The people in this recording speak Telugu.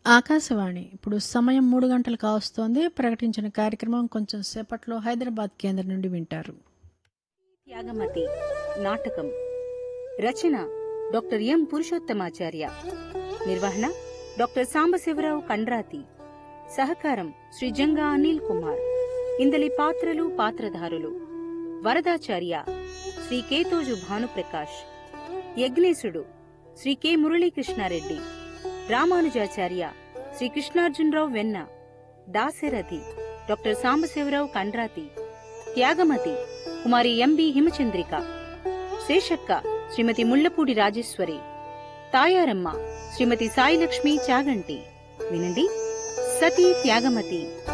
ఆకాశవాణి ఇప్పుడు సమయం మూడు గంటలు కావస్తోంది ప్రకటించిన కార్యక్రమం కొంచెం సేపట్లో హైదరాబాద్ కేంద్రం నుండి వింటారు త్యాగమతి నాటకం రచన డాక్టర్ ఎం పురుషోత్తమాచార్య నిర్వహణ డాక్టర్ సాంబశివరావు కండ్రాతి సహకారం శ్రీ జంగా అనిల్ కుమార్ ఇందలి పాత్రలు పాత్రధారులు Varadacharya Shri Ketoju Bhanuprakash Yagneshudu Shri K Muralikrishnareddy Ramanujacharya Shri Krishnarjunarao Venna Dasharathi doctor Sambasivarao Kandrathi Tyagamati Kumari MB Himachandrika Seshakka Shrimati Mullapudi Rajeshwari Tayaramma Shrimati Sailakshmi Chaganti వినండి సతీ త్యాగమతి